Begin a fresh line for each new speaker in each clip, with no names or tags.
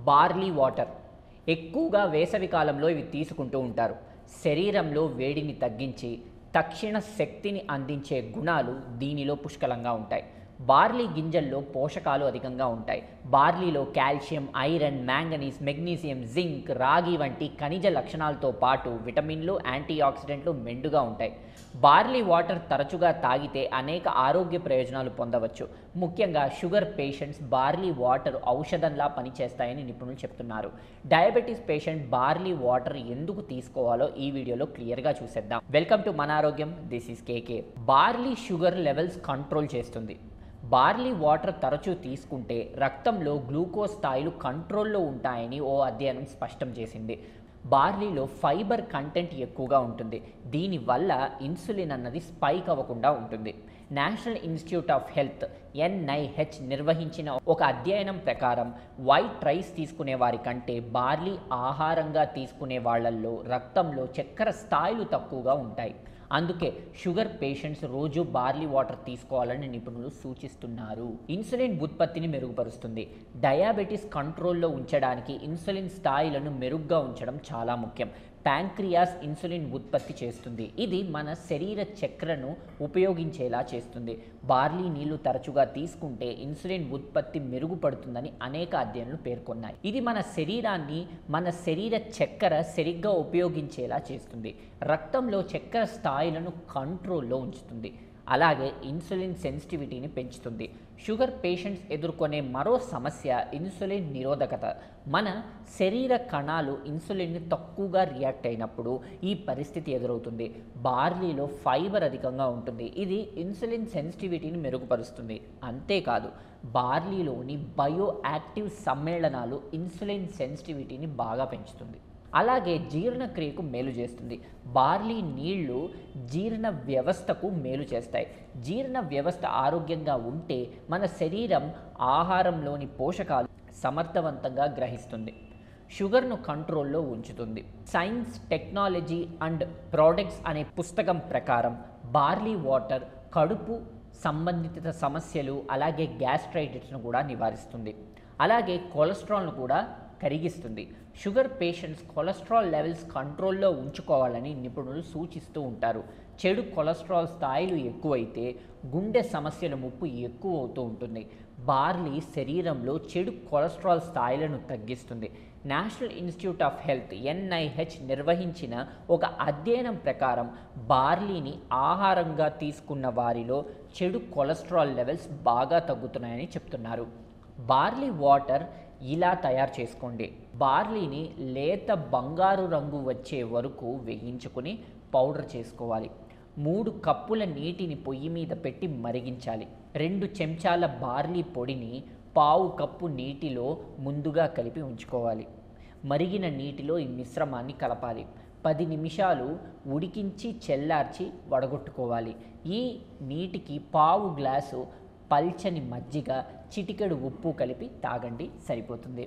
barley water ఎక్కువగా వేసవి కాలంలో ఇవి తీసుకుంటూ ఉంటారు శరీరంలో వేడిని తగ్గించి తక్షణ శక్తిని అందించే గుణాలు దీనిలో పుష్కలంగా ఉంటాయి బార్లీ గింజల్లో పోషకాలు అధికంగా ఉంటాయి బార్లీలో calcium iron manganese magnesium zinc రాగి వంటి ఖనిజ లక్షణాలతో పాటు విటమిన్లు యాంటీ ఆక్సిడెంట్లు మెండుగా ఉంటాయి బార్లీ వాటర్ తరచుగా తాగితే అనేక ఆరోగ్య ప్రయోజనాలు పొందవచ్చు ముఖ్యంగా షుగర్ పేషెంట్స్ బార్లీ వాటర్ ఔషధంలా పనిచేస్తాయని నిపుణులు చెప్తున్నారు డయాబెటీస్ పేషెంట్ బార్లీ వాటర్ ఎందుకు తీసుకోవాలో ఈ వీడియోలో క్లియర్గా చూసేద్దాం వెల్కమ్ టు మన ఆరోగ్యం this is KK barley sugar levels control చేస్తుంది బార్లీ వాటర్ తరచూ తీసుకుంటే రక్తంలో గ్లూకోజ్ స్థాయిలు కంట్రోల్లో ఉంటాయని ఓ అధ్యయనం స్పష్టం చేసింది బార్లీలో ఫైబర్ కంటెంట్ ఎక్కువగా ఉంటుంది దీనివల్ల ఇన్సులిన్ అన్నది స్పైక్ అవ్వకుండా ఉంటుంది national institute of health NIH నిర్వహించిన ఒక అధ్యయనం ప్రకారం వైట్ రైస్ తీసుకునే వారి కంటే బార్లీ ఆహారంగా తీసుకునే వాళ్ళల్లో రక్తంలో చక్కెర స్థాయిలు తక్కువగా ఉంటాయి అందుకే షుగర్ పేషెంట్స్ రోజు బార్లీ వాటర్ తీసుకోవాలని నిపుణులు సూచిస్తున్నారు ఇన్సులిన్ ఉత్పత్తిని మెరుగుపరుస్తుంది డయాబెటీస్ కంట్రోల్లో ఉంచడానికి ఇన్సులిన్ స్థాయిలను మెరుగ్గా ఉంచడం చాలా ముఖ్యం ప్యాంక్రియాస్ ఇన్సులిన్ ఉత్పత్తి చేస్తుంది ఇది మన శరీర చక్రను ఉపయోగించేలా చేస్తుంది బార్లీ నీళ్లు తరచుగా తీసుకుంటే ఇన్సులిన్ ఉత్పత్తి మెరుగుపడుతుందని అనేక అధ్యయనాలు పేర్కొన్నాయి ఇది మన శరీరాన్ని మన శరీర చక్కెర సరిగ్గా ఉపయోగించేలా చేస్తుంది రక్తంలో చక్కెర స్థాయిలను కంట్రోల్లో ఉంచుతుంది అలాగే ఇన్సులిన్ సెన్సిటివిటీని పెంచుతుంది షుగర్ పేషెంట్స్ ఎదుర్కొనే మరో సమస్య ఇన్సులిన్ నిరోధకత మన శరీర కణాలు ఇన్సులిన్ని తక్కువగా రియాక్ట్ అయినప్పుడు ఈ పరిస్థితి ఎదురవుతుంది బార్లీలో ఫైబర్ అధికంగా ఉంటుంది ఇది ఇన్సులిన్ సెన్సిటివిటీని మెరుగుపరుస్తుంది అంతేకాదు బార్లీలోని బయో యాక్టివ్ సమ్మేళనాలు ఇన్సులిన్ సెన్సిటివిటీని బాగా పెంచుతుంది అలాగే జీర్ణక్రియకు మేలు చేస్తుంది బార్లీ నీళ్లు జీర్ణ వ్యవస్థకు మేలు చేస్తాయి జీర్ణ వ్యవస్థ ఆరోగ్యంగా ఉంటే మన శరీరం ఆహారంలోని పోషకాలు సమర్థవంతంగా గ్రహిస్తుంది షుగర్ను కంట్రోల్లో ఉంచుతుంది సైన్స్ టెక్నాలజీ అండ్ ప్రోడక్ట్స్ అనే పుస్తకం ప్రకారం బార్లీ వాటర్ కడుపు సంబంధిత సమస్యలు అలాగే గ్యాస్ట్రైటిస్ను కూడా నివారిస్తుంది అలాగే కొలెస్ట్రాల్ను కూడా కరిగిస్తుంది షుగర్ పేషెంట్స్ కొలెస్ట్రాల్ లెవెల్స్ కంట్రోల్లో ఉంచుకోవాలని నిపుణులు సూచిస్తూ ఉంటారు చెడు కొలెస్ట్రాల్ స్థాయిలు ఎక్కువైతే గుండె సమస్యల ముప్పు ఎక్కువ అవుతూ ఉంటుంది బార్లీ శరీరంలో చెడు కొలెస్ట్రాల్ స్థాయిలను తగ్గిస్తుంది national institute of health NIH నిర్వహించిన ఒక అధ్యయనం ప్రకారం బార్లీని ఆహారంగా తీసుకున్న వారిలో చెడు కొలెస్ట్రాల్ లెవెల్స్ బాగా తగ్గుతున్నాయని చెప్తున్నారు బార్లీ వాటర్ ఇలా తయారు చేసుకోండి బార్లీని లేత బంగారు రంగు వచ్చే వరకు వేయించుకుని పౌడర్ చేసుకోవాలి మూడు కప్పుల నీటిని పొయ్యి మీద పెట్టి మరిగించాలి రెండు చెంచాల బార్లీ పొడిని పావు కప్పు నీటిలో ముందుగా కలిపి ఉంచుకోవాలి మరిగిన నీటిలో ఈ మిశ్రమాన్ని కలపాలి పది నిమిషాలు ఉడికించి చెల్లార్చి వడగొట్టుకోవాలి ఈ నీటికి పావు గ్లాసు పల్చని మజ్జిగ చిటికెడు ఉప్పు కలిపి తాగండి సరిపోతుంది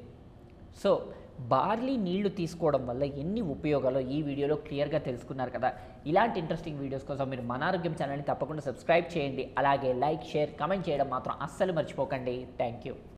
సో బార్లీ నీళ్లు తీసుకోవడం వల్ల ఎన్ని ఉపయోగాలో ఈ వీడియోలో క్లియర్గా తెలుసుకున్నారు కదా ఇలాంటి ఇంట్రెస్టింగ్ వీడియోస్ కోసం మీరు మన ఆరోగ్యం ఛానల్ని తప్పకుండా సబ్స్క్రైబ్ చేయండి అలాగే లైక్ షేర్ కమెంట్ చేయడం మాత్రం అస్సలు మర్చిపోకండి థ్యాంక్ యూ